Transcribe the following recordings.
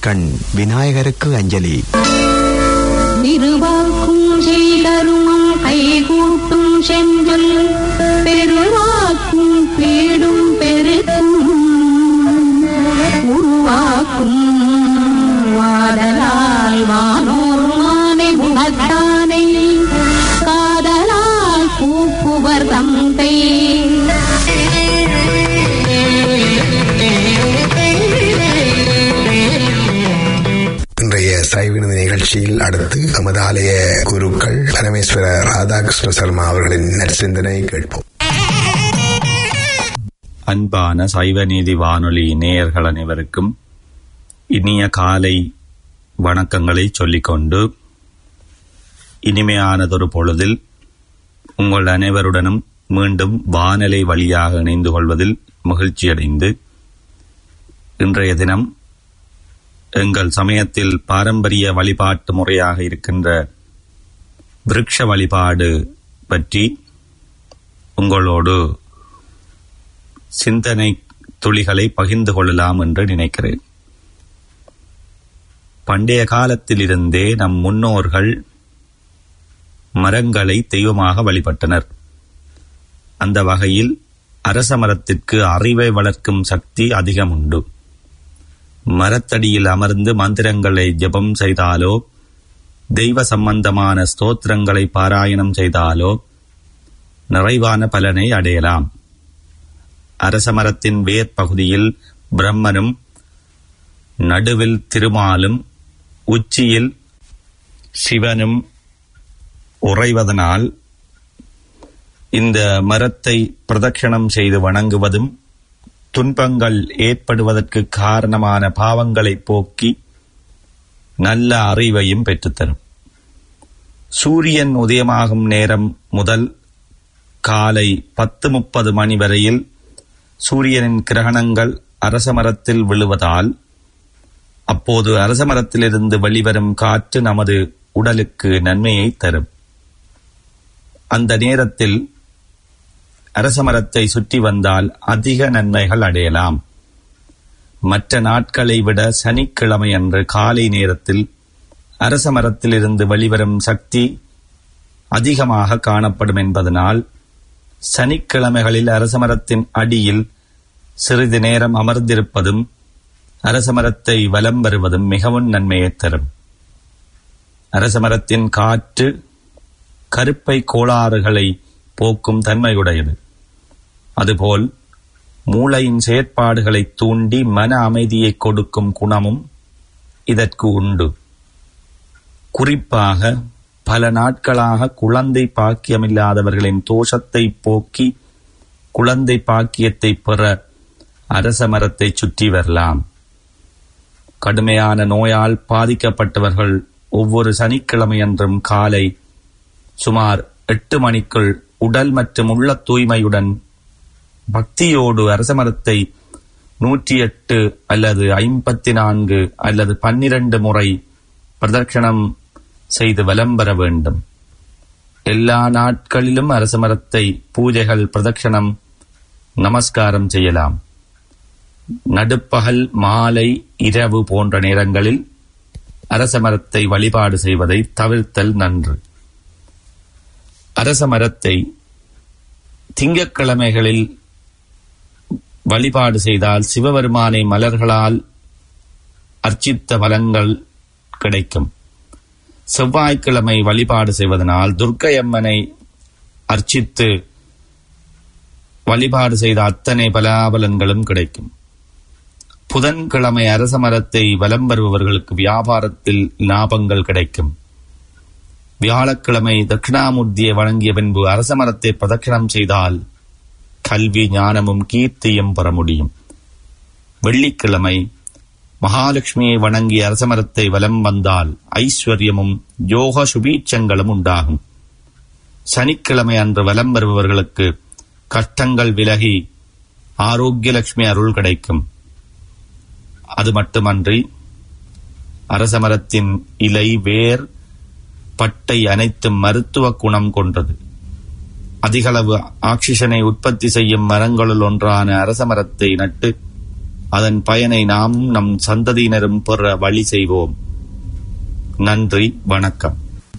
கண் விநாயகருக்கு அஞ்சலி திருவாக்கும் செய்தருமம் கைகூட்டும் செஞ்சொல் பெருவாக்கும் பேடும் பெருக்கும் உருவாக்கும் வாதலால் வானோர் மானை குணத்தானை காதலால் கூப்புவர் தந்தை இன்றைய சைவினது நிகழ்ச்சியில் அடுத்து நமது ஆலய குருக்கள் பரமேஸ்வர ராதாகிருஷ்ண சர்மா அவர்களின் நற்சிந்தனை கேட்போம் அன்பான சைவ நீதி வானொலி நேயர்கள் அனைவருக்கும் இனிய காலை வணக்கங்களை சொல்லிக்கொண்டு இனிமையானதொரு பொழுதில் உங்கள் அனைவருடனும் மீண்டும் வானலை வழியாக இணைந்து கொள்வதில் மகிழ்ச்சியடைந்து இன்றைய தினம் எங்கள் சமயத்தில் பாரம்பரிய வழிபாட்டு முறையாக இருக்கின்ற விருட்ச வழிபாடு பற்றி உங்களோடு சிந்தனை துளிகளை பகிர்ந்து கொள்ளலாம் என்று நினைக்கிறேன் பண்டைய காலத்திலிருந்தே நம் முன்னோர்கள் மரங்களை தெய்வமாக வழிபட்டனர் அந்த வகையில் அரச மரத்திற்கு அறிவை வளர்க்கும் சக்தி அதிகம் உண்டு மரத்தடியில் அமர்ந்து மந்திரங்களை ஜெபம் செய்தாலோ தெய்வ சம்பந்தமான ஸ்தோத்திரங்களை பாராயணம் செய்தாலோ நிறைவான பலனை அடையலாம் அரச மரத்தின் வேர் பகுதியில் பிரம்மனும் நடுவில் திருமாலும் உச்சியில் சிவனும் உறைவதனால் இந்த மரத்தை பிரதட்சணம் செய்து வணங்குவதும் துன்பங்கள் ஏற்படுவதற்கு காரணமான பாவங்களை போக்கி நல்ல அறிவையும் பெற்றுத்தரும் சூரியன் உதயமாகும் நேரம் முதல் காலை பத்து முப்பது மணி வரையில் சூரியனின் கிரகணங்கள் அரசமரத்தில் விழுவதால் அப்போது அரசமரத்திலிருந்து வெளிவரும் காற்று நமது உடலுக்கு நன்மையை தரும் அந்த நேரத்தில் அரசமரத்தை சுற்றி வந்தால் அதிக நன்மைகள் அடையலாம் மற்ற நாட்களை விட சனிக்கிழமை அன்று காலை நேரத்தில் அரச மரத்திலிருந்து வெளிவரும் சக்தி அதிகமாக காணப்படும் என்பதனால் சனிக்கிழமைகளில் அரசமரத்தின் அடியில் சிறிது நேரம் அமர்ந்திருப்பதும் அரசமரத்தை வலம் வருவதும் மிகவும் நன்மையை தரும் அரசமரத்தின் காற்று கருப்பை கோளாறுகளை போக்கும் தன்மையுடையது அதுபோல் மூளையின் செயற்பாடுகளை தூண்டி மன அமைதியை கொடுக்கும் குணமும் இதற்கு உண்டு குறிப்பாக பல நாட்களாக குழந்தை பாக்கியமில்லாதவர்களின் தோஷத்தை போக்கி குழந்தை பாக்கியத்தை பெற அரச மரத்தை சுற்றி வரலாம் கடுமையான நோயால் பாதிக்கப்பட்டவர்கள் ஒவ்வொரு சனிக்கிழமையன்றும் காலை சுமார் எட்டு மணிக்குள் உடல் மற்றும் உள்ள தூய்மையுடன் பக்தியோடு அரசமரத்தை நூற்றி எட்டு அல்லது ஐம்பத்தி நான்கு அல்லது பன்னிரண்டு முறை பிரதட்சணம் செய்து வலம் பெற வேண்டும் எல்லா நாட்களிலும் அரசமரத்தை பூஜைகள் பிரதட்சணம் நமஸ்காரம் செய்யலாம் நடுப்பகல் மாலை இரவு போன்ற நேரங்களில் அரசமரத்தை வழிபாடு செய்வதை தவிர்த்தல் நன்று அரச மரத்தை திங்கட்கிழமைகளில் வழிபாடு செய்தால் சிவபெருமானை மலர்களால் அர்ச்சித்த பலங்கள் கிடைக்கும் செவ்வாய்க்கிழமை வழிபாடு செய்வதனால் துர்க்கையம்மனை அர்ச்சித்து வழிபாடு செய்த அத்தனை பலாபலன்களும் கிடைக்கும் புதன்கிழமை அரச மரத்தை வலம் வருபவர்களுக்கு வியாபாரத்தில் லாபங்கள் கிடைக்கும் வியாழக்கிழமை தட்சிணாமூர்த்தியை வழங்கிய பின்பு அரச மரத்தை பிரதட்சணம் செய்தால் கல்வி ஞானமும் கீர்த்தியும் பெற முடியும் வெள்ளிக்கிழமை மகாலட்சுமியை வணங்கி அரசமரத்தை வலம் வந்தால் ஐஸ்வர்யமும் யோக சுபீட்சங்களும் உண்டாகும் சனிக்கிழமை அன்று வலம் வருபவர்களுக்கு கஷ்டங்கள் விலகி ஆரோக்கிய லட்சுமி அருள் கிடைக்கும் அது மட்டுமன்றி அரசமரத்தின் இலை வேர் பட்டை அனைத்தும் மருத்துவ குணம் கொண்டது அதிகளவு ஆக்சிஜனை உற்பத்தி செய்யும் மரங்களுள் ஒன்றான அரச மரத்தை நட்டு அதன் பயனை நாம் நம் சந்ததியினரும் பெற வழி செய்வோம் நன்றி வணக்கம்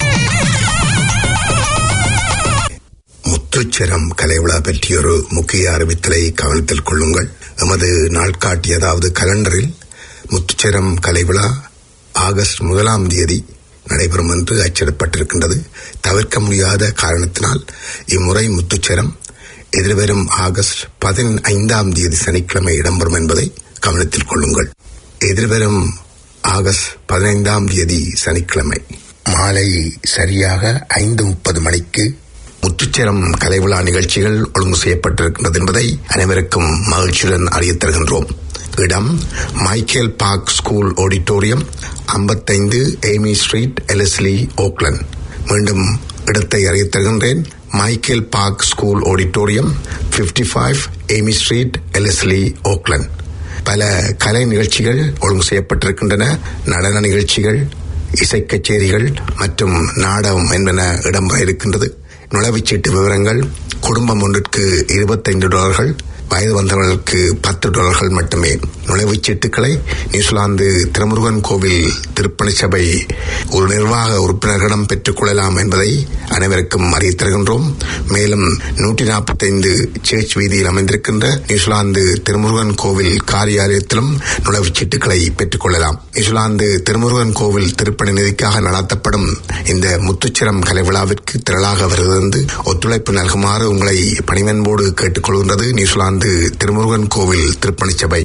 முத்துச்சரம் கலைவிழா பற்றியொரு முக்கிய அறிவித்தலை கவனத்தில் கொள்ளுங்கள் எமது நாட்காட்டி அதாவது கலண்டரில் முத்துச்சரம் கலைவிழா ஆகஸ்ட் முதலாம் தேதி நடைபெறும் என்று அச்சிடப்பட்டிருக்கின்றது தவிர்க்க முடியாத காரணத்தினால் இம்முறை முத்துச்சரம் எதிர்வரும் ஆகஸ்ட் பதினைந்தாம் தேதி சனிக்கிழமை இடம்பெறும் என்பதை கவனத்தில் கொள்ளுங்கள் எதிர்வரும் ஆகஸ்ட் பதினைந்தாம் தேதி சனிக்கிழமை மாலை சரியாக ஐந்து முப்பது மணிக்கு முத்துச்சரம் கலைவிழா நிகழ்ச்சிகள் ஒழுங்கு செய்யப்பட்டிருக்கின்றது என்பதை அனைவருக்கும் மகிழ்ச்சியுடன் அறியத் தருகின்றோம் இடம் மைக்கேல் பார்க் ஸ்கூல் ஆடிட்டோரியம் ஐம்பத்தைந்து ஏமி ஸ்ட்ரீட் எலஸ்லி ஓக்லண்ட் மீண்டும் இடத்தை அறியத் தருகின்றேன் Michael Park school auditorium 55 five Amy Street Ellerslie Auckland பல கலை நிகழ்ச்சிகள் ஒழுங்கு செய்யப்பட்டிருக்கின்றன நடன நிகழ்ச்சிகள் இசை கச்சேரிகள் மற்றும் நாடகம் என்பன இடம்பெற இருக்கின்றது நுழைவுச்சீட்டு விவரங்கள் குடும்பம் ஒன்றிற்கு இருபத்தைந்து டாலர்கள் வயது வந்தவர்களுக்கு பத்து டாலர்கள் மட்டுமே நுழைவுச் சீட்டுகளை நியூசிலாந்து திருமுருகன் கோவில் திருப்பணி சபை ஒரு நிர்வாக உறுப்பினர்களிடம் பெற்றுக் கொள்ளலாம் என்பதை அனைவருக்கும் அறியத் தருகின்றோம் மேலும் நூற்றி நாற்பத்தைந்து சேர்ச் வீதியில் அமைந்திருக்கின்ற நியூசிலாந்து திருமுருகன் கோவில் காரியாலயத்திலும் நுழைவுச் சீட்டுகளை பெற்றுக் கொள்ளலாம் நியூசிலாந்து திருமுருகன் கோவில் திருப்பணி நிதிக்காக நடத்தப்படும் இந்த முத்துச்சிரம் கலை விழாவிற்கு திரளாக வருகிறது ஒத்துழைப்பு நல்குமாறு உங்களை பணிவன்போடு கேட்டுக்கொள்கின்றது நியூசிலாந்து திருமுருகன் கோவில் திருப்பணி சபை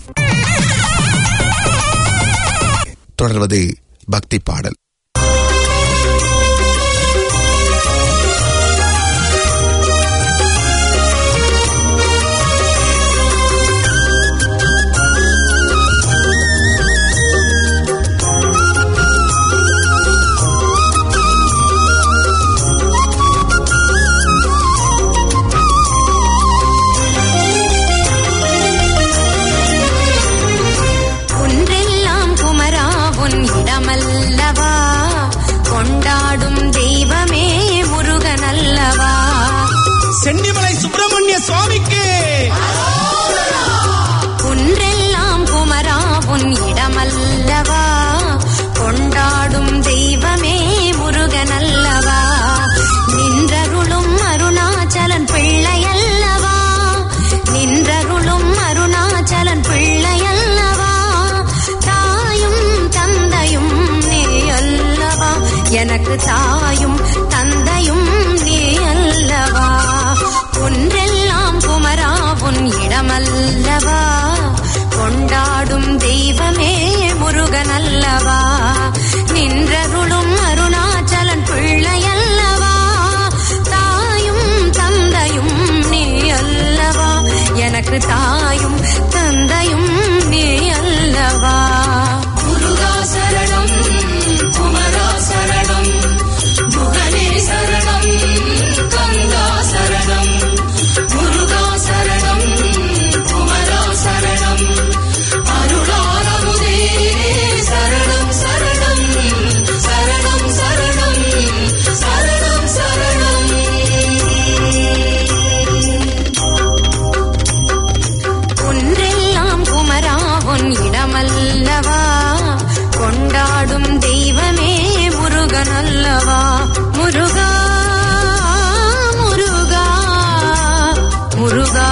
தொடர்வது பக்தி பாடல் ஒன்றெல்லாம் குமரா உன் இடமல்லவா கொண்டாடும் தெய்வமே முருகனல்லவா சென்னிமலை சுப்பிரமணிய சுவாமிக்கு ஒன்றெல்லாம் குமரா உன் இடமல்லவா கொண்டாடும் தெய்வமே முருகனல்லவா நின்றருளும் அருணாச்சலன் பிள்ளையல்லவா நின்றருளும் அருணாச்சலன் பிள்ளையல்லவா தாயும் தந்தையும் நீ அல்லவா எனக்கு தாயும் தந்தையும் நீ அல்லவா ஒன்றெல்லாம் குமரா உன் இடமல்லவா கொண்டாடும் தெய்வமே முருகனல்லவா நின்றருளும் அருணாச்சலன் பிள்ளையல்லவா தாயும் தந்தையும் நீ அல்லவா எனக்கு தாயும் தந்தையும் நீ அல்லவா முருகா சரணம் குமரா சரணம் முகனே சரணம் கங்கா சரணம் முருகா சரணம் குமரா சரணம் அருளாரமுதே சரணம் சரணம் சரணம் சரணம் சரணம் சரணம் ஒன்றெல்லாம் குமரா உன் இடமல்லவா கொண்டாடும் தெய்வமே முருகனல்லவா முருகா முருகா முருகா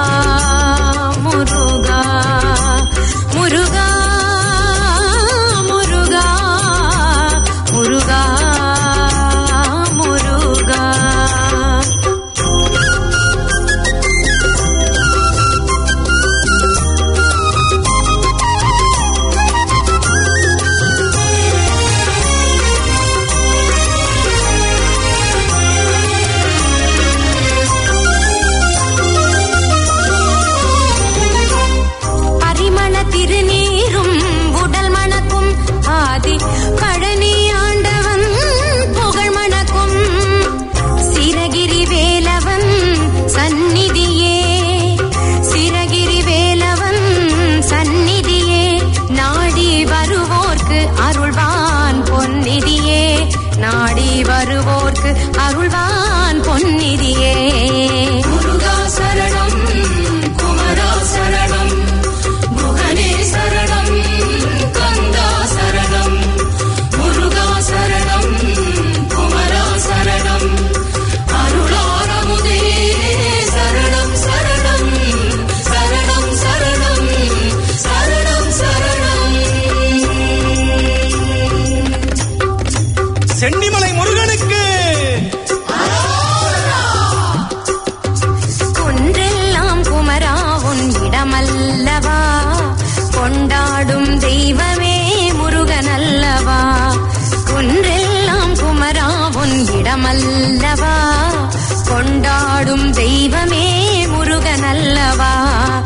முருகா முருகா முருகா முருகா முருகா பரிமள திருநீரும் உடல் மணக்கும் ஆதி பழனி ஆண்டவன் புகழ் மணக்கும் சிரகிரி வேலவன் சந்நிதியே சிரகிரி வேலவன் சந்நிதியே நாடி வருவோர்க்கு அருள்வான் பொன்னிதியே நாடி வருவோர்க்கு அருள்வான் பொன்னிதியே முருகா சரணம் குமரா சரணம் முகனே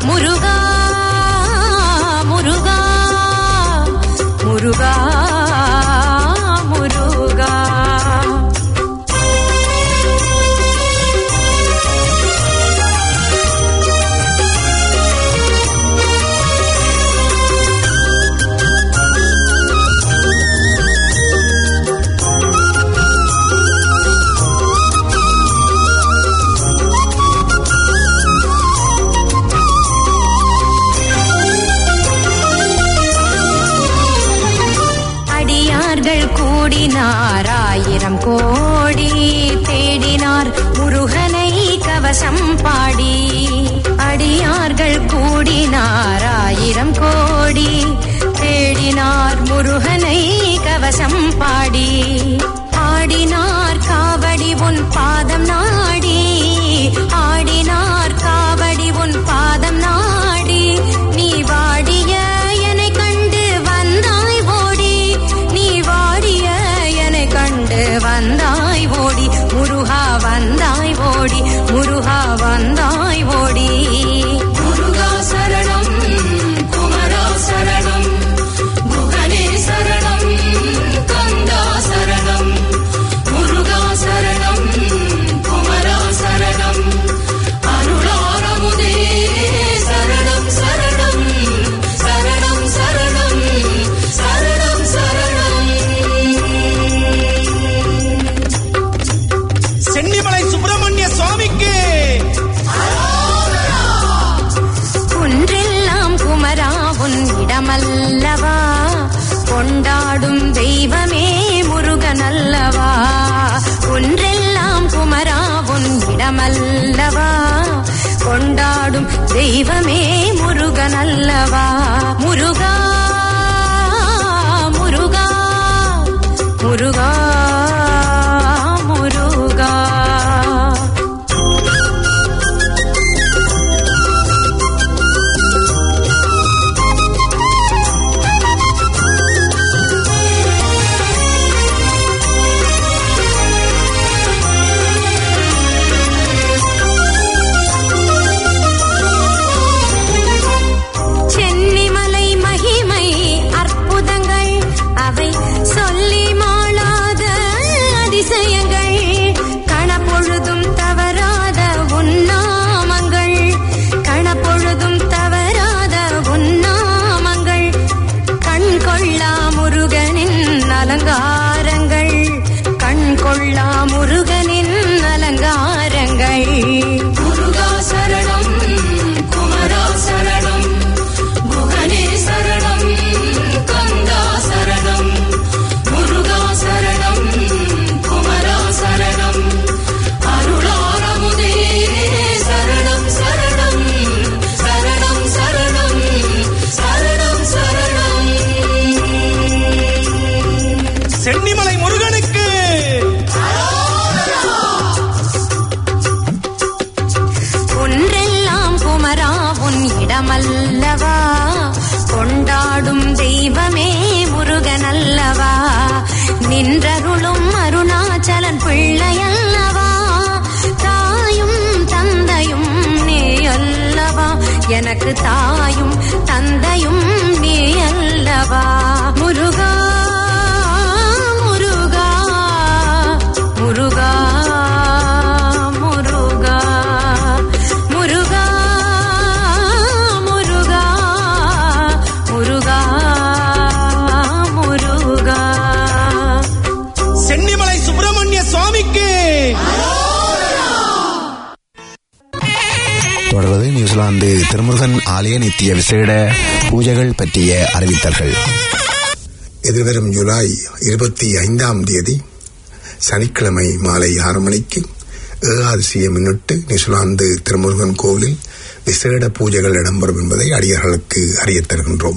முருகா முருகா முருகா முருகா அடியார்கள் கூடினார் ஆயிரம் கோடி தேடினார் முருகனை கவசம் பாடி அடியார்கள் கூடினார் ஆயிரம் கோடி தேடினார் முருகனை கவசம் பாடி ஆடினார் காவடி உன் பாதம் நாடி ஆடினார் காவடி உன் பாதம் நாடி நீ வாடிய என்னை கண்டு வந்தாய் ஓடி நீ வாடிய என்னை கண்டு வந்தாய் ஓடி முருகா வந்தாய் ஓடி முருகா வந்தாய் ஓடி முருகா சரணம் குமரா சரணம் குகனே சரணம் கந்தா சரணம் முருகா சரணம் குமரா சரணம் அருளாரமுதே சரணம் சரணம் சரணம் சரணம் சரணம் சரணம் சென்னிமலை சுப்பிரமணிய சுவாமிக்கு குன்றெல்லாம் குமரா உன் இடமல்லவா கொண்டாடும் தெய்வமே முருகனல்லவா குன்றெல்லாம் குமரா உன் இடமல்லவா கொண்டாடும் தெய்வமே முருகனல்லவா முருகா முருகா முருகா முருகா சென்னிமலை மகிமை அற்புதங்கள் அவை சொல்லி மாளாத அதிசயங்கள் கணப்பொழுதும் தவறாத உன்னாமங்கள் கணப்பொழுதும் தவறாத உன்னாமங்கள் கண் கொள்ளா முருகனின் அலங்காரங்கள் கண் கொள்ளா முருகனின் அலங்காரங்கள் முருகா சரணம் குமரா சரணம் குகனே சரணம் கந்தா சரணம் முருகா சரணம் குமரா சரணம் அருளாரமுதே சரணம் சரணம் சரணம் சரணம் சரணம் சரணம் சென்னிமலை முருகனுக்கு ஒன்றெல்லாம் குமரா உன் இடமல்லவா கொண்டாடும் தெய்வமே முருகனல்லவா நின்றருளும் அருணாச்சலன் பிள்ளையல்லவா தாயும் தந்தையும் நீ அல்லவா எனக்கு தாயும் தந்தையும் நீ அல்லவா முருகா முருகா முருகா முருகா முருகா முருகா முருகா முருகா சென்னிமலை சுப்பிரமணிய சுவாமிக்கு தொடர்வது நியூசிலாந்து திருமுருகன் ஆலய நித்திய விசேட பூஜைகள் பற்றிய அறிவித்தல்கள் எதிர்வரும் ஜூலை இருபத்தி ஐந்தாம் தேதி சனிக்கிழமை மாலை ஆறு மணிக்கு ஏகாதசியை முன்னிட்டு நியூசிலாந்து திருமுருகன் கோவிலில் விசேட பூஜைகள் இடம்பெறும் என்பதை அடியார்களுக்கு அறியத் தருகின்றோம்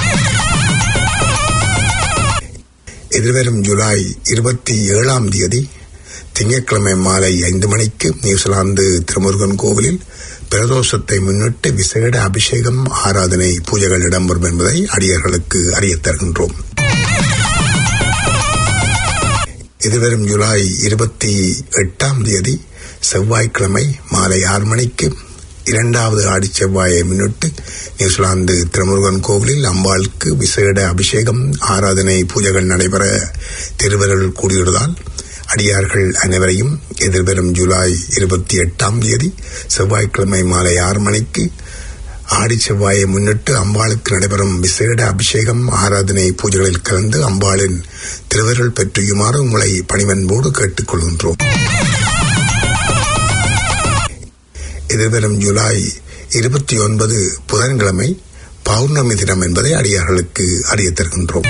எதிர்வரும் ஜூலை இருபத்தி ஏழாம் தேதி திங்கட்கிழமை மாலை ஐந்து மணிக்கு நியூசிலாந்து திருமுருகன் கோவிலில் பிரதோஷத்தை முன்னிட்டு விசேட அபிஷேகம் ஆராதனை பூஜைகள் இடம்பெறும் என்பதை அடியர்களுக்கு அறியத் தருகின்றோம் எதிர்வரும் ஜூலை இருபத்தி எட்டாம் தேதி செவ்வாய்க்கிழமை மாலை ஆறு மணிக்கு இரண்டாவது ஆடி செவ்வாயை முன்னிட்டு நியூசிலாந்து திருமுருகன் கோவிலில் அம்பாளுக்கு விசேட அபிஷேகம் ஆராதனை பூஜைகள் நடைபெற திருவருள் கூடியுள்ளதால் அடியார்கள் அனைவரையும் எதிர்வரும் ஜூலை இருபத்தி எட்டாம் தேதி செவ்வாய்க்கிழமை மாலை ஆறு மணிக்கு ஆடி செவ்வாயை முன்னிட்டு அம்பாளுக்கு நடைபெறும் விசேட அபிஷேகம் ஆராதனை பூஜைகளில் கலந்து அம்பாளின் திருவருள் பெற்றியுமாறு உங்களை பணிவன்போடு கேட்டுக்கொள்கின்றோம் எதிர்வரும் ஜூலை இருபத்தி ஒன்பது புதன்கிழமை பௌர்ணமி தினம் என்பதை அடியார்களுக்கு அறிய தருகின்றோம்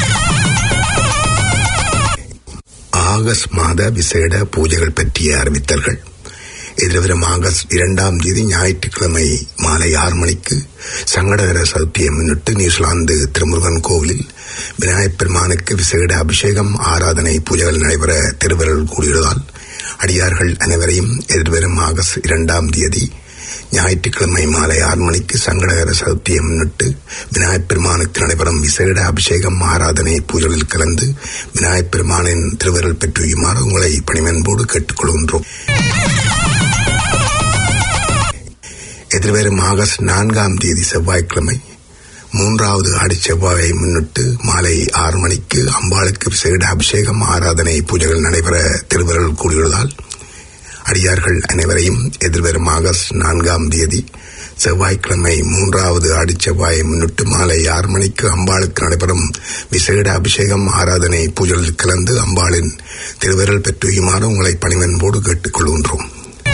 ஆகஸ்ட் மாத விசேட பூஜைகள் பற்றிய அறிவித்தல்கள் எதிர்வரும் ஆகஸ்ட் இரண்டாம் தேதி ஞாயிற்றுக்கிழமை மாலை ஆறு மணிக்கு சங்கடகர சதுர்த்தியை முன்னிட்டு நியூசிலாந்து திருமுருகன் கோவிலில் விநாயகப் பெருமானுக்கு விசேட அபிஷேகம் ஆராதனை பூஜைகள் நடைபெற திருவருள் கூடியுள்ளதால் அடியார்கள் அனைவரையும் எதிர்வரும் ஆகஸ்ட் இரண்டாம் தேதி ஞாயிற்றுக்கிழமை மாலை ஆறு மணிக்கு சங்கடகர சதுர்த்தியை முன்னிட்டு விநாயகப் பெருமானுக்கு நடைபெறும் விசேட அபிஷேகம் ஆராதனை பூஜைகளில் கலந்து விநாயகப் பெருமானின் திருவருள் பெற்றுயுமாறு உங்களை பணிவன்போடு கேட்டுக்கொள்கின்றோம் எதிர்வரும் ஆகஸ்ட் நான்காம் தேதி செவ்வாய்க்கிழமை மூன்றாவது ஆடி செவ்வாயை முன்னிட்டு மாலை ஆறு மணிக்கு அம்பாளுக்கு விசேட அபிஷேகம் ஆராதனை பூஜைகள் நடைபெற திருவருள் கூடியுள்ளதால் அடியார்கள் அனைவரையும் எதிர்வரும் ஆகஸ்ட் நான்காம் தேதி செவ்வாய்க்கிழமை மூன்றாவது ஆடி செவ்வாயை முன்னிட்டு மாலை ஆறு மணிக்கு அம்பாளுக்கு நடைபெறும் விசேட அபிஷேகம் ஆராதனை பூஜைகளில் கலந்து அம்பாளின் திருவருள் பெற்றுயுமாறு உங்களை பணிவன்போடு கேட்டுக்கொள்கின்றோம்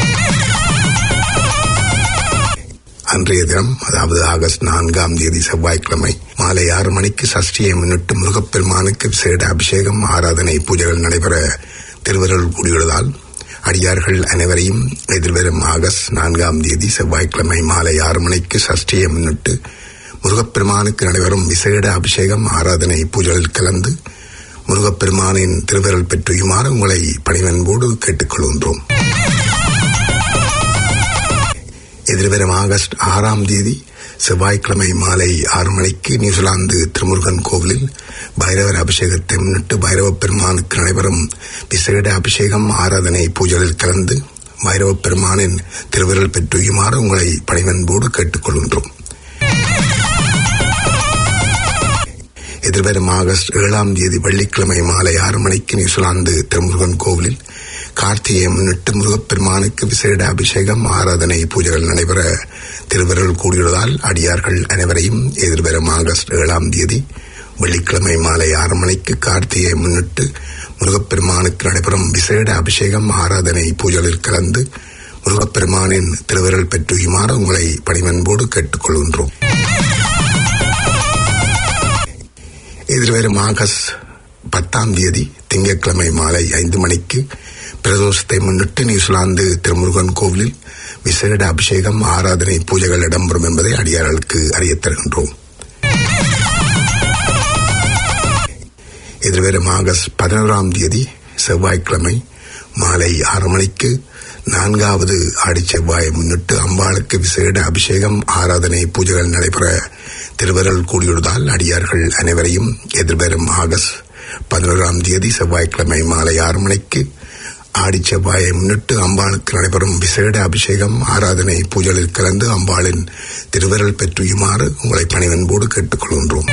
அன்றைய தினம் அதாவது ஆகஸ்ட் நான்காம் தேதி செவ்வாய்க்கிழமை மாலை ஆறு மணிக்கு சஷ்டியை முன்னிட்டு முருகப்பெருமானுக்கு விசேட அபிஷேகம் ஆராதனை பூஜைகள் நடைபெற திருவருள் கூடியுள்ளதால் அடியார்கள் அனைவரையும் எதிர்வரும் ஆகஸ்ட் நான்காம் தேதி செவ்வாய்க்கிழமை மாலை ஆறு மணிக்கு சஷ்டியை முன்னிட்டு முருகப்பெருமானுக்கு நடைபெறும் விசேட அபிஷேகம் ஆராதனை பூஜைகளில் கலந்து முருகப்பெருமானின் திருவருள் பெற்றுயுமாறு உங்களை பணிவன்போடு கேட்டுக்கொள்கின்றோம் எதிர்வரும் ஆகஸ்ட் ஆறாம் தேதி செவ்வாய்க்கிழமை மாலை ஆறு மணிக்கு நியூசிலாந்து திருமுருகன் கோவிலில் பைரவர் அபிஷேகத்தை முன்னிட்டு பைரவ பெருமானுக்கு நடைபெறும் விசேட அபிஷேகம் ஆராதனை பூஜைகளில் கலந்து பைரவ பெருமானின் திருவிரல் பெற்றுயுமாறு உங்களை பணிவன்போடு கேட்டுக்கொள்கின்றோம் எதிர்வரும் ஆகஸ்ட் ஏழாம் தேதி வெள்ளிக்கிழமை மாலை ஆறு மணிக்கு நியூசிலாந்து திருமுருகன் கோவிலில் கார்த்திகையை முன்னிட்டு முருகப்பெருமானுக்கு விசேட அபிஷேகம் ஆராதனை பூஜைகள் நடைபெற திருவருள் கூடியுள்ளதால் அடியார்கள் அனைவரையும் எதிர்வரும் ஆகஸ்ட் ஏழாம் தேதி வெள்ளிக்கிழமை மாலை ஆறு மணிக்கு கார்த்திகையை முன்னிட்டு முருகப்பெருமானுக்கு நடைபெறும் விசேட அபிஷேகம் ஆராதனை பூஜைகளில் கலந்து முருகப்பெருமானின் திருவருள் பெற்றுயுமாறு உங்களை பணிவன்போடு கேட்டுக்கொள்கின்றோம் எதிர்வரும் ஆகஸ்ட் பத்தாம் தேதி திங்கட்கிழமை மாலை ஐந்து மணிக்கு பிரதோஷத்தை முன்னிட்டு நியூசிலாந்து திருமுருகன் கோவிலில் விசேட அபிஷேகம் ஆராதனை பூஜைகள் இடம்பெறும் என்பதை அடியார்களுக்கு அறியத் தருகின்றோம் எதிர்வரும் ஆகஸ்ட் பதினோராம் தேதி செவ்வாய்க்கிழமை மாலை ஆறு மணிக்கு நான்காவது ஆடி செவ்வாயை முன்னிட்டு அம்பாளுக்கு விசேட அபிஷேகம் ஆராதனை பூஜைகள் நடைபெற திருவருள் கூடியுள்ளதால் அடியார்கள் அனைவரையும் எதிர்வரும் ஆகஸ்ட் பதினோராம் தேதி செவ்வாய்க்கிழமை மாலை ஆறு மணிக்கு ஆடி செவ்வாயை முன்னிட்டு அம்பாளுக்கு நடைபெறும் விசேட அபிஷேகம் ஆராதனை பூஜைகளில் கலந்து அம்பாளின் திருவருள் பெற்றுயுமாறு உங்களை பணிவன்போடு கேட்டுக்கொள்கின்றோம்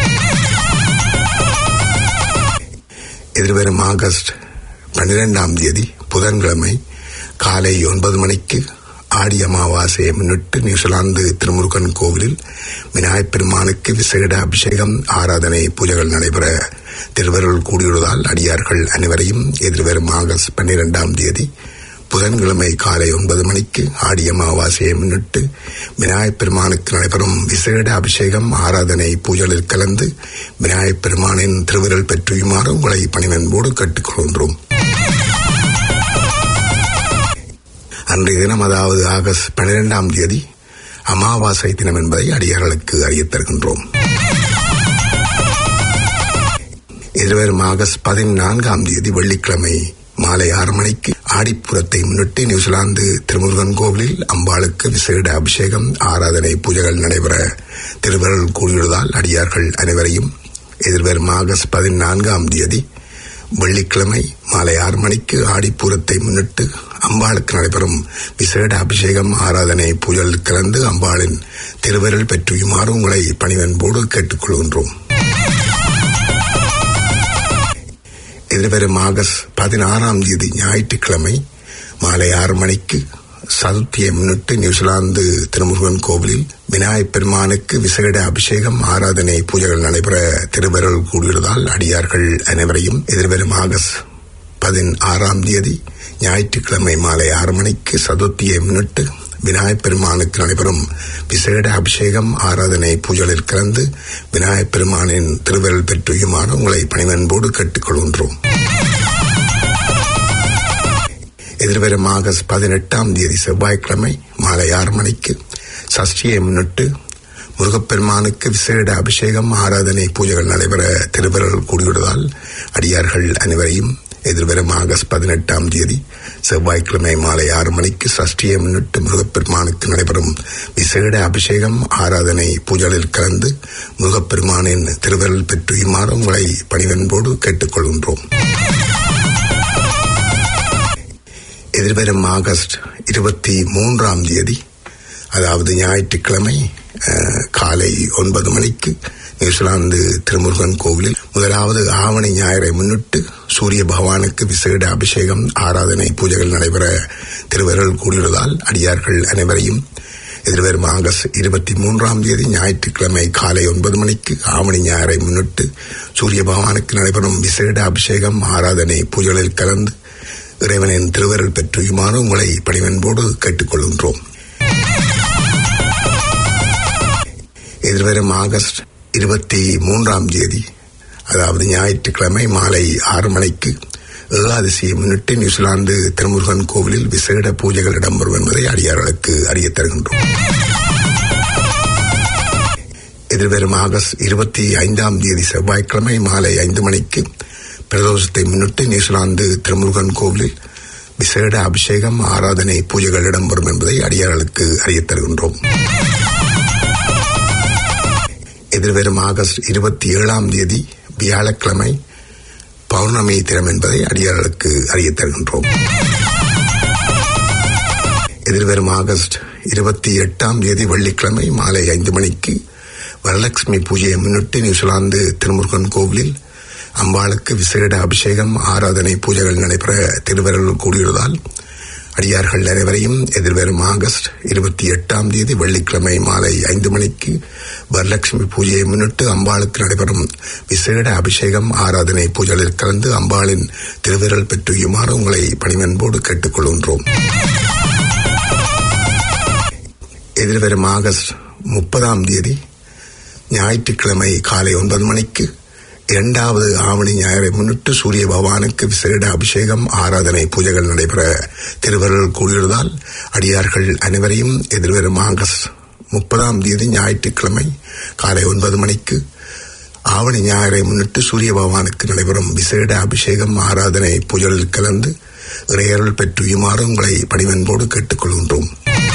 எதிர்வரும் ஆகஸ்ட் பன்னிரெண்டாம் தேதி புதன்கிழமை காலை ஒன்பது மணிக்கு ஆடி அமாவாசையை முன்னிட்டு நியூசிலாந்து திருமுருகன் கோவிலில் விநாயகப் பெருமானுக்கு விசேட அபிஷேகம் ஆராதனை பூஜைகள் நடைபெற திருவருள் கூடியுள்ளதால் அடியார்கள் அனைவரையும் எதிர்வரும் ஆகஸ்ட் பன்னிரெண்டாம் தேதி புதன்கிழமை காலை ஒன்பது மணிக்கு ஆடி அமாவாசையை முன்னிட்டு விநாயகப் பெருமானுக்கு நடைபெறும் விசேட அபிஷேகம் ஆராதனை பூஜைகளில் கலந்து விநாயகப் பெருமானின் திருவிரல் பெற்றுயுமாறு உங்களை பணிவன்போடு கேட்டுக்கொள்கின்றோம் அன்றைய தினம் அதாவது ஆகஸ்ட் பன்னிரெண்டாம் தேதி அமாவாசை தினம் என்பதை அடியார்களுக்கு அறியத் தருகின்றோம் எதிர்வரும் ஆகஸ்ட் பதினான்காம் தேதி வெள்ளிக்கிழமை மாலை ஆறு மணிக்கு ஆடிப்புறத்தை முன்னிட்டு நியூசிலாந்து திருமுருகன் கோவிலில் அம்பாளுக்கு விசேட அபிஷேகம் ஆராதனை பூஜைகள் நடைபெற திருவருள் கூறியுள்ளதால் அடியார்கள் அனைவரையும் எதிர்வரும் ஆகஸ்ட் பதினான்காம் தேதி வெள்ளிக்கிழமை மாலை ஆறு மணிக்கு ஆடிப்பூரத்தை முன்னிட்டு அம்பாளுக்கு நடைபெறும் விசேட அபிஷேகம் ஆராதனை பூஜல் கலந்து அம்பாளின் திருவருள் பெற்றுயுமாறு உங்களை பணிவன்போடு கேட்டுக்கொள்கின்றோம் எதிர்வரும் ஆகஸ்ட் பதினாறாம் தேதி ஞாயிற்றுக்கிழமை மாலை ஆறு மணிக்கு சதுர்த்தியை முன்னிட்டு நியூசிலாந்து திருமுருகன் கோவிலில் விநாயகப் பெருமானுக்கு விசேட அபிஷேகம் ஆராதனை பூஜைகள் நடைபெற திருவருள் கூடியுள்ளதால் அடியார்கள் அனைவரையும் எதிர்வரும் ஆகஸ்ட் பதினாறாம் தேதி ஞாயிற்றுக்கிழமை மாலை ஆறு மணிக்கு சதுர்த்தியை முன்னிட்டு விநாயகப் பெருமானுக்கு நடைபெறும் விசேட அபிஷேகம் ஆராதனை பூஜைகளில் கலந்து விநாயகப் பெருமானின் திருவருள் பெற்றுயுமாறு உங்களை பணிவன்போடு கேட்டுக்கொள்கின்றோம் எதிர்வரும் ஆகஸ்ட் பதினெட்டாம் தேதி செவ்வாய்க்கிழமை மாலை ஆறு மணிக்கு சஷ்டியை முன்னிட்டு முருகப்பெருமானுக்கு விசேட அபிஷேகம் ஆராதனை பூஜைகள் நடைபெற திருவருள் கூடியுள்ளதால் அடியார்கள் அனைவரையும் எதிர்வரும் ஆகஸ்ட் பதினெட்டாம் தேதி செவ்வாய்க்கிழமை மாலை ஆறு மணிக்கு சஷ்டியை முன்னிட்டு முருகப்பெருமானுக்கு நடைபெறும் விசேட அபிஷேகம் ஆராதனை பூஜைகளில் கலந்து முருகப்பெருமானின் திருவருள் பெற்றுயுமாறு உங்களை பணிவன்போடு கேட்டுக்கொள்கின்றோம் எதிர்வரும் ஆகஸ்ட் இருபத்தி மூன்றாம் தேதி அதாவது ஞாயிற்றுக்கிழமை அஹ், காலை ஒன்பது மணிக்கு நியூசிலாந்து திருமுருகன் கோவிலில் முதலாவது ஆவணி ஞாயிறை முன்னிட்டு சூரிய பகவானுக்கு விசேட அபிஷேகம் ஆராதனை பூஜைகள் நடைபெற திருவருள் கூடியுள்ளதால் அடியார்கள் அனைவரையும் எதிர்வரும் ஆகஸ்ட் இருபத்தி மூன்றாம் தேதி ஞாயிற்றுக்கிழமை காலை ஒன்பது மணிக்கு ஆவணி ஞாயிறை முன்னிட்டு சூரிய பகவானுக்கு நடைபெறும் விசேட அபிஷேகம் ஆராதனை பூஜைகளில் கலந்து இறைவனின் திருவருள் பெற்றுயுமாறு உங்களை பணிவன்போடு கேட்டுக்கொள்கின்றோம் எதிர்வரும் ஆகஸ்ட் இருபத்தி மூன்றாம் தேதி அதாவது ஞாயிற்றுக்கிழமை மாலை ஆறு மணிக்கு ஏகாதசியை முன்னிட்டு நியூசிலாந்து திருமுருகன் கோவிலில் விசேட பூஜைகள் இடம்பெறும் என்பதை அடியார்களுக்கு அறியத் தருகின்றோம் எதிர்வரும் ஆகஸ்ட் இருபத்தி ஐந்தாம் தேதி செவ்வாய்க்கிழமை மாலை ஐந்து மணிக்கு பிரதோஷத்தை முன்னிட்டு நியூசிலாந்து திருமுருகன் கோவிலில் விசேட அபிஷேகம் ஆராதனை பூஜைகள் இடம்பெறும் என்பதை அடியார்களுக்கு அறியத் தருகின்றோம் எதிர்வரும் ஆகஸ்ட் இருபத்தி ஏழாம் தேதி வியாழக்கிழமை பௌர்ணமி தினம் என்பதை அடியார்களுக்கு அறியத் தருகின்றோம் எதிர்வரும் ஆகஸ்ட் இருபத்தி எட்டாம் தேதி வெள்ளிக்கிழமை மாலை ஐந்து மணிக்கு வரலட்சுமி பூஜையை முன்னிட்டு நியூசிலாந்து திருமுருகன் கோவிலில் அம்பாளுக்கு விசேட அபிஷேகம் ஆராதனை பூஜைகள் நடைபெற திருவருள் கூடியுள்ளதால் அடியார்கள் அனைவரையும் எதிர்வரும் ஆகஸ்ட் இருபத்தி எட்டாம் தேதி வெள்ளிக்கிழமை மாலை ஐந்து மணிக்கு வரலட்சுமி பூஜையை முன்னிட்டு அம்பாளுக்கு நடைபெறும் விசேட அபிஷேகம் ஆராதனை பூஜைகளில் கலந்து அம்பாளின் திருவிரல் பெற்றுயுமாறு உங்களை பணிவன்போடு கேட்டுக்கொள்கின்றோம் எதிர்வரும் ஆகஸ்ட் முப்பதாம் தேதி ஞாயிற்றுக்கிழமை காலை ஒன்பது மணிக்கு இரண்டாவது ஆவணி ஞாயிறை முன்னிட்டு சூரிய பகவானுக்கு விசேட அபிஷேகம் ஆராதனை பூஜைகள் நடைபெற திருவருள் கூடியுள்ளதால் அடியார்கள் அனைவரையும் எதிர்வரும் ஆகஸ்ட் முப்பதாம் தேதி ஞாயிற்றுக்கிழமை காலை ஒன்பது மணிக்கு ஆவணி ஞாயிறை முன்னிட்டு சூரிய பகவானுக்கு நடைபெறும் விசேட அபிஷேகம் ஆராதனை பூஜைகளில் கலந்து இறையருள் பெற்றுயுமாறு உங்களை பணிவன்போடு கேட்டுக்கொள்கின்றோம்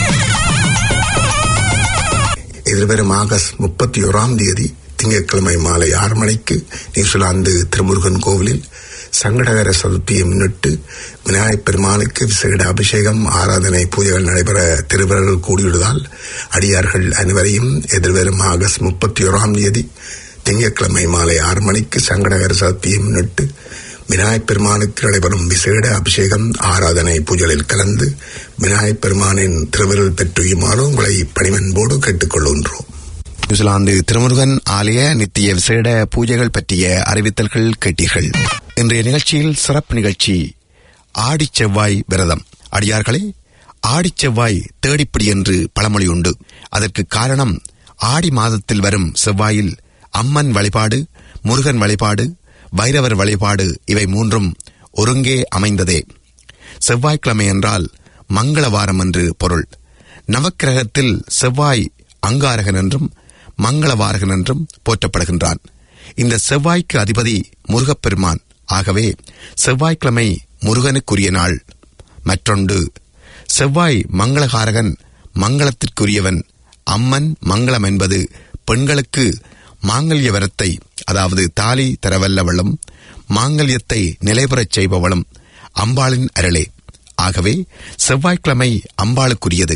எதிர்வரும் ஆகஸ்ட் முப்பத்தி ஓராம் தேதி திங்கட்கிழமை மாலை ஆறு மணிக்கு நியூசிலாந்து திருமுருகன் கோவிலில் சங்கடகர சதுர்த்தியை முன்னிட்டு விநாயகப் பெருமானுக்கு விசேட அபிஷேகம் ஆராதனை பூஜைகள் நடைபெற திருவருள் கூடியுள்ளதால் அடியார்கள் அனைவரையும் எதிர்வரும் ஆகஸ்ட் முப்பத்தி ஓராம் தேதி திங்கட்கிழமை மாலை ஆறு மணிக்கு சங்கடகர சதுர்த்தியை முன்னிட்டு விநாயகப் பெருமானுக்கு நடைபெறும் விசேட அபிஷேகம் ஆராதனை பூஜைகளில் கலந்து விநாயகப் பெருமானின் திருவருள் பெற்றுயுமாறு உங்களை பணிவன்போடு கேட்டுக்கொள்கின்றோம் நியூசிலாந்து திருமுருகன் ஆலய நித்திய விசேட பூஜைகள் பற்றிய அறிவித்தல்கள் கேட்டீர்கள் இன்றைய நிகழ்ச்சியில் சிறப்பு நிகழ்ச்சி ஆடிச் செவ்வாய் விரதம் அடியார்களே ஆடிச் செவ்வாய் தேடிப்பிடி என்று பழமொழி உண்டு அதற்கு காரணம் ஆடி மாதத்தில் வரும் செவ்வாயில் அம்மன் வழிபாடு முருகன் வழிபாடு வைரவர் வழிபாடு இவை மூன்றும் ஒருங்கே அமைந்ததே செவ்வாய்க்கிழமை என்றால் மங்களவாரம் என்று பொருள் நவக்கிரகத்தில் செவ்வாய் அங்காரகன் என்றும் மங்களவாரகன் என்றும் போற்றப்படுகின்றான் இந்த செவ்வாய்க்கு அதிபதி முருகப்பெருமான் ஆகவே செவ்வாய்க்கிழமை முருகனுக்குரிய நாள் மற்றொன்று செவ்வாய் மங்களகாரகன் மங்களத்திற்குரியவன் அம்மன் மங்களம் என்பது பெண்களுக்கு மாங்கல்ய வரத்தை அதாவது தாலி தரவல்லவளும் மாங்கல்யத்தை நிலைபெறச் செய்பவளும் அம்பாளின் அருளே ஆகவே செவ்வாய்க்கிழமை அம்பாளுக்குரியது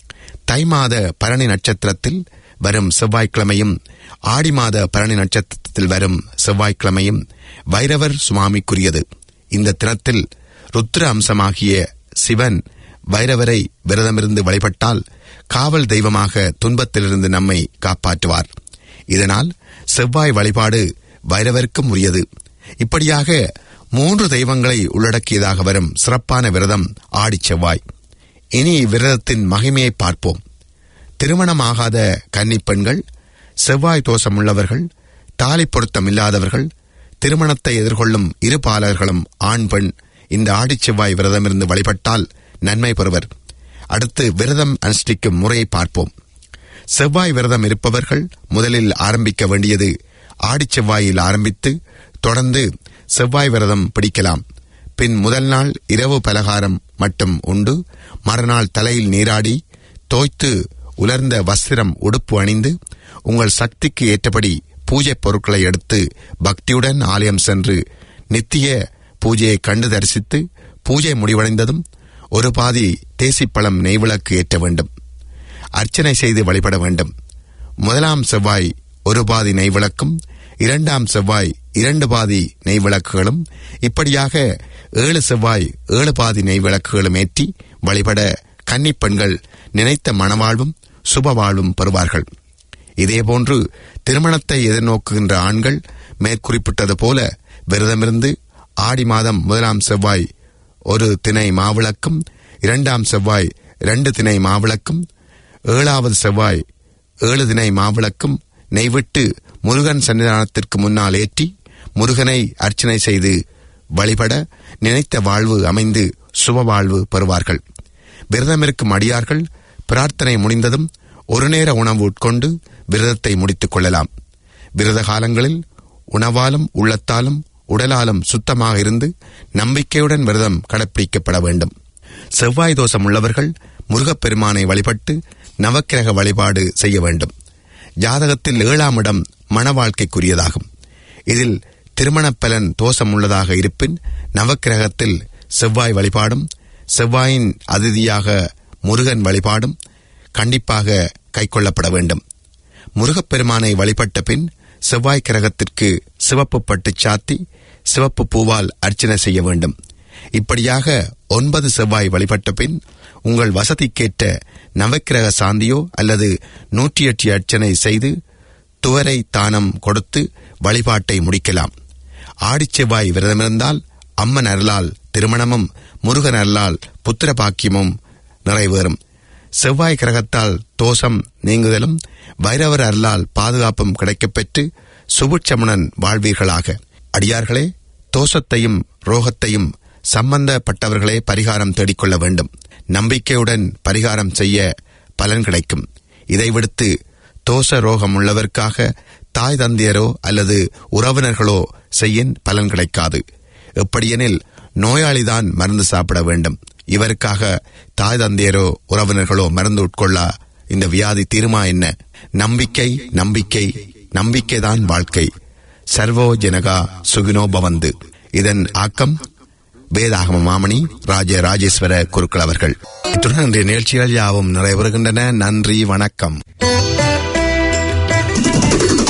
தை மாத பரணி நட்சத்திரத்தில் வரும் செவ்வாய்க்கிழமையும் ஆடி மாத பரணி நட்சத்திரத்தில் வரும் செவ்வாய்க்கிழமையும் வைரவர் சுவாமிக்குரியது இந்த தினத்தில் ருத்ர அம்சமாகிய சிவன் வைரவரை விரதமிருந்து வழிபட்டால் காவல் தெய்வமாக துன்பத்திலிருந்து நம்மை காப்பாற்றுவார் இதனால் செவ்வாய் வழிபாடு வைரவருக்கும் உரியது இப்படியாக மூன்று தெய்வங்களை உள்ளடக்கியதாக வரும் சிறப்பான விரதம் ஆடிச் செவ்வாய் இனி இவ்விரதத்தின் மகிமையை பார்ப்போம் திருமணமாகாத கன்னிப் பெண்கள் செவ்வாய் தோஷமுள்ளவர்கள் தாலி பொருத்தம் இல்லாதவர்கள் திருமணத்தை எதிர்கொள்ளும் இரு பாலர்களும் ஆண் பெண் இந்த ஆடிச் செவ்வாய் விரதமிருந்து வழிபட்டால் நன்மை பெறுவர் அடுத்து விரதம் அனுஷ்டிக்கும் முறையை பார்ப்போம் செவ்வாய் விரதம் இருப்பவர்கள் முதலில் ஆரம்பிக்க வேண்டியது ஆடிச் செவ்வாயில் ஆரம்பித்து தொடர்ந்து செவ்வாய் விரதம் பிடிக்கலாம் பின் முதல் நாள் இரவு பலகாரம் மட்டும் உண்டு மறுநாள் தலையில் நீராடி தோய்த்து உலர்ந்த வஸ்திரம் உடுப்பு அணிந்து உங்கள் சக்திக்கு ஏற்றபடி பூஜை பொருட்களை எடுத்து பக்தியுடன் ஆலயம் சென்று நித்திய பூஜையை கண்டு தரிசித்து பூஜை முடிவடைந்ததும் ஒரு பாதி தேசிப்பழம் நெய்விளக்கு ஏற்ற வேண்டும் அர்ச்சனை செய்து வழிபட வேண்டும் முதலாம் செவ்வாய் ஒரு பாதி நெய்விளக்கும் இரண்டாம் செவ்வாய் இரண்டு பாதி நெய்விளக்குகளும் இப்படியாக ஏழு செவ்வாய் ஏழு பாதி நெய்விளக்குகளும் ஏற்றி வழிபட கன்னிப் பெண்கள் நினைத்த மணவாழ்வும் சுபவாழ்வும் பெறுவார்கள் இதேபோன்று திருமணத்தை எதிர்நோக்குகின்ற ஆண்கள் மேற்குறிப்பிட்டது போல விரதமிருந்து ஆடி மாதம் முதலாம் செவ்வாய் ஒரு திணை மாவிளக்கும் இரண்டாம் செவ்வாய் இரண்டு திணை மாவிளக்கும் ஏழாவது செவ்வாய் ஏழு திணை மாவிளக்கும் நெய்விட்டு முருகன் சன்னிதானத்திற்கு முன்னால் ஏற்றி முருகனை அர்ச்சனை செய்து வழிபட நினைத்த வாழ்வு அமைந்து சுப வாழ்வு பெறுவார்கள் விரதமிருக்கும் அடியார்கள் பிரார்த்தனை முடிந்ததும் ஒரு நேர உணவு உட்கொண்டு விரதத்தை முடித்துக் கொள்ளலாம் விரத காலங்களில் உணவாலும் உள்ளத்தாலும் உடலாலும் சுத்தமாக இருந்து நம்பிக்கையுடன் விரதம் கடைப்பிடிக்கப்பட வேண்டும் செவ்வாய் தோஷம் உள்ளவர்கள் முருகப்பெருமானை வழிபட்டு நவக்கிரக வழிபாடு செய்ய வேண்டும் ஜாதகத்தில் ஏழாம் இடம் மன வாழ்க்கைக்குரியதாகும் இதில் திருமணப் பலன் தோஷம் உள்ளதாக இருப்பின் நவக்கிரகத்தில் செவ்வாய் வழிபாடும் செவ்வாயின் அதிதியாக முருகன் வழிபாடும் கண்டிப்பாக கைக்கொள்ளப்பட வேண்டும் முருகப்பெருமானை வழிபட்ட பின் செவ்வாய் கிரகத்திற்கு சிவப்பு பட்டு சாத்தி சிவப்பு பூவால் அர்ச்சனை செய்ய வேண்டும் இப்படியாக ஒன்பது செவ்வாய் வழிபட்ட பின் உங்கள் வசதிக்கேற்ற நவக்கிரக சாந்தியோ அல்லது நூற்றி எட்டு அர்ச்சனை செய்து துவரை தானம் கொடுத்து வழிபாட்டை முடிக்கலாம் ஆடிச் செவ்வாய் விரதமிருந்தால் அம்மன் அருளால் திருமணமும் முருகன் அருளால் புத்திர பாக்கியமும் நிறைவேறும் செவ்வாய் கிரகத்தால் தோஷம் நீங்குதலும் வைரவர் அருளால் பாதுகாப்பும் கிடைக்கப்பெற்று சுபுட்சமுனன் வாழ்வீர்களாக அடியார்களே தோஷத்தையும் ரோகத்தையும் சம்பந்தப்பட்டவர்களே பரிகாரம் தேடிக்கொள்ள வேண்டும் நம்பிக்கையுடன் பரிகாரம் செய்ய பலன் கிடைக்கும் இதை விடுத்து தோஷ ரோகம் உள்ளவர்க்காக தாய் தந்தையரோ அல்லது உறவினர்களோ செய்யின் பலன் கிடைக்காது எப்படியெனில் நோயாளிதான் மருந்து சாப்பிட வேண்டும் இவருக்காக தாய் தந்தையரோ உறவினர்களோ மருந்து உட்கொள்ள இந்த வியாதி தீருமா என்ன நம்பிக்கை நம்பிக்கை நம்பிக்கைதான் வாழ்க்கை சர்வோ ஜனகா சுகினோ பவந்து இதன் ஆக்கம் வேதாகம மாமணி ராஜ ராஜேஸ்வர குருக்கள் அவர்கள் இத்துடன் இன்றைய நிகழ்ச்சிகள் யாவும் நிறைவேறுகின்றன நன்றி வணக்கம்